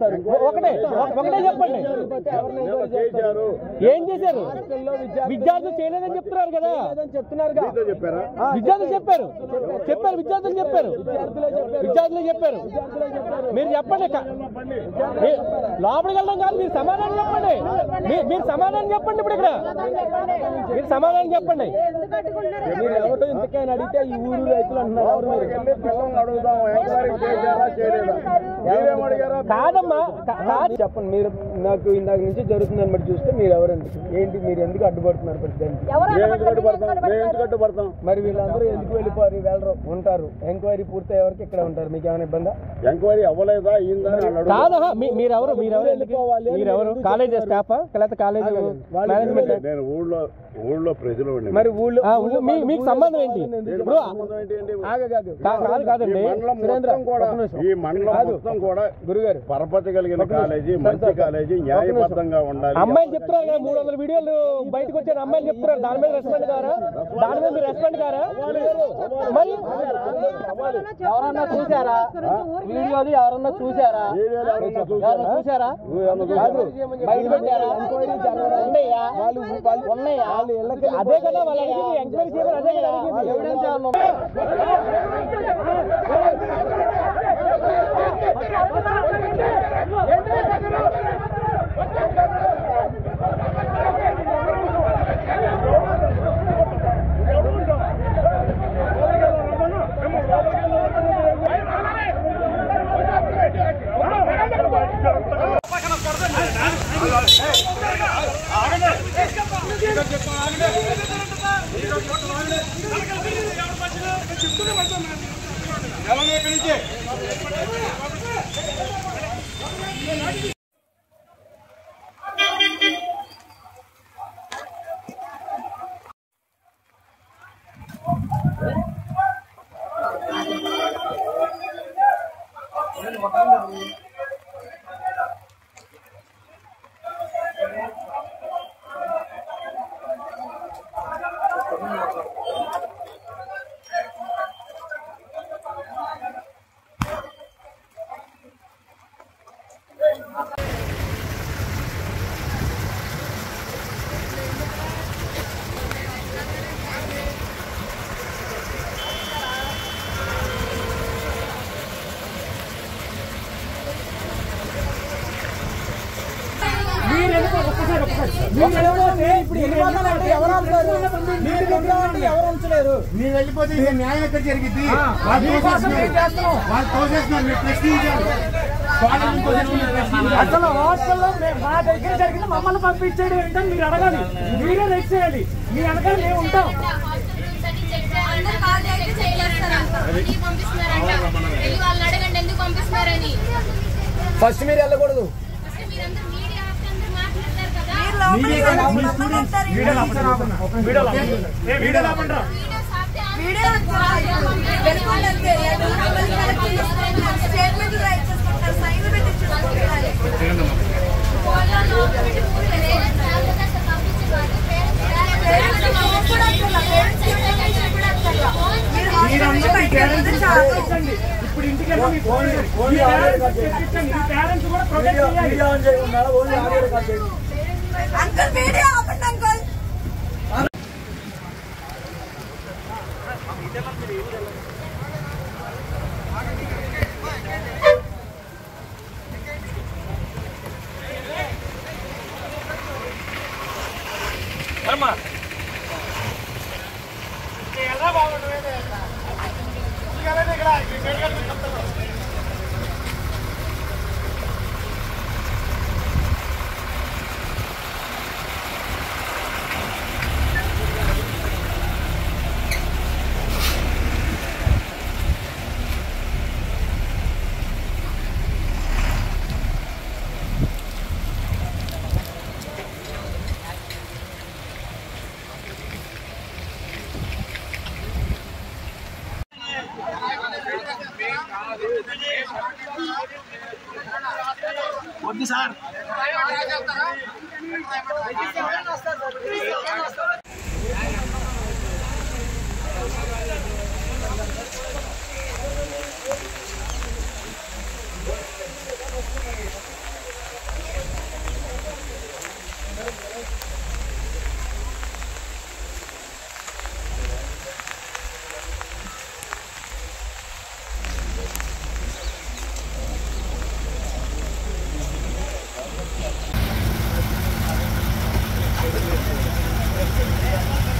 చేస్తారు ఒకటే ఒక- ఒకటే చెప్పండి చేశారు ఏం చేశారు విద్యార్థులు చేయలేదని చెప్తున్నారు కదా చెప్తున్నారు మీతో చెప్పారా విద్యార్థులు చెప్పారు చెప్పారు విద్యార్థులు చెప్పారు విద్యార్థులే చెప్పారు మీరు చెప్పండి క- మీ- లోపలికి వెళ్ళడం కాదు మీరు సమాధానం చెప్పండి మీ- మీరు సమాధానం చెప్పండి ఇప్పుడు ఇక్కడ మీరు సమాధానం చెప్పండి మీరు ఎవరితో ఇంతకైనా అడిగితే ఈ ఊరు రైతులు అంటున్నారు ఎవరు మీరు? వెళ్ళి పిల్లల్ని అడుగుదాం ఎంక్వైరీ చేశారా చేయలేదా మీరేం అడిగారా కాదమ్మా కా- కాదు చెప్పండి మీరు నాకు ఇందాక నుంచి జరుగుతుందని బట్టి చూస్తే మీరు ఎవరండి ఏంటి మీరు ఎందుకు అడ్డుపడుతున్నారు ప్రతి దానికి మేము ఎందుకు అడ్డుపడతాం మేము ఎందుకు అడ్డుపడతాం మరి వీళ్ళందరూ ఎందుకు వెళ్ళిపోరు వెళ్ళరు ఉంటారు ఎంక్వైరీ పూర్తయ్యే వరకు ఇక్కడ ఉంటారు మీకు ఏమైనా ఇబ్బందా ఎంక్వైరీ అవ్వలేదా అయిందా అని వాళ్ళు అడుగుతారు. కాదా మీ- మీరెవరు మీరెవరు ఎందుకు మీరెవరు కాలేజ్ స్టాఫా లేకపోతే కాలేజ్ మేనేజ్మెంట్ నేను ఊళ్ళో ఊళ్ళో ప్రజలు ఉండి మరి ఊళ్ళో ఊళ్ళో మీ- మీకు సంబంధం ఏంటి ఇప్పుడు సంబంధం ఏంటి ఏంటి? ఆగగాగు కా- కాదు ఈ కాదండి మండలం మొత్తం కూడా ఈ మండలం మొత్తం కూడా గురుగారు పరపతి కలిగిన కాలేజీ మంచి కాలేజీ న్యాయబద్ధంగా ఉండాలి అమ్మాయిలు చెప్తున్నారు కదా మూడు వందల వీడియోలు బయటకు వచ్చారు అమ్మాయిలు చెప్తున్నారు దాని మీద రెస్పాండ్ కారా దాని మీద మీరు రెస్పాండ్ కారా మరి ఎవరన్నా చూసారా వీడియోలు ఎవరన్నా చూసారా వీడియోలు ఎవరన్నా చూసారా? ఎవరన్నా చూసారా కాదు బయట పెట్టారా ఉన్నాయా వాళ్ళు వాళ్ళు ఉన్నాయా వాళ్ళు ఇళ్ళకి అదే కదా వాళ్ళు అడిగింది ఎంక్వైరీ చేయమని అదే కదా అడిగింది ఎవిడెన్స్ ఏమన్నా ఉందా? ఇప్పుడు ఎన్ని వందలు అంటే ఎవరు ఆపుతారు? మీరు కొట్టామంటే ఎవరు ఉంచలేరు మీరు వెళ్ళిపోతే ఇది న్యాయం ఎక్కడ జరిగింది వాళ్ళు తోసేస్తున్నారు వాళ్ళు తోసేస్తున్నారు మీరు ప్రశ్నించారు కాలేజీని తోసేస్తున్నారు, ప్రశ్నించారు. అసలు హాస్టల్లో మే- మా దగ్గర జరిగిన మమ్మల్ని పంపించాడు ఏంటని మీరు అడగాలి మీరే రెక్ట్ చేయాలి మీ వెనకాల మేము ఉంటాం అందరూ కాల్ చేస్తే చేయలేస్తారంట. ఎందుకు పంపిస్తున్నారంట? వెళ్ళి వాళ్ళని అడగండి ఎందుకు పంపిస్తున్నారని ఫస్ట్ మీరు వెళ్ళకూడదు ఫస్ట్ మీరందరూ మీడియా ఆపితే అందరూ మాట్లాడతారు కదా మీరే కదా, మీ స్టూడెంట్స్ వీడియోలు ఆపండి. వీడియోలు ఆపండి. ఏ, వీడియోలు ఆపండి రా. వీడియోస్ ఆపితే వీడియో వెళ్ళిపోవాలంటే స్టేట్మెంట్ రైట్ చేసుకుంటారు సైన్ పెట్టి చూసుకుంటారు ఫోన్లలో పెట్టి ఊరికే లేదంటే అసలు పంపించేవారు. పేరెంట్స్ కూడా అసలు పేరెంట్స్ కూడా అసలు మీరు హాస్టల్ బయట వెళ్తే చాలు ఇప్పుడు ఇంటికి వెళ్ళి మీ ఫోన్ మీ పేరెంట్స్ తెప్పించండి. మీ పేరెంట్స్ కూడా ప్రొటెక్ట్ చేయాలి అంకుల్ వీడియో ఆపండి అంకుల్ చేయండి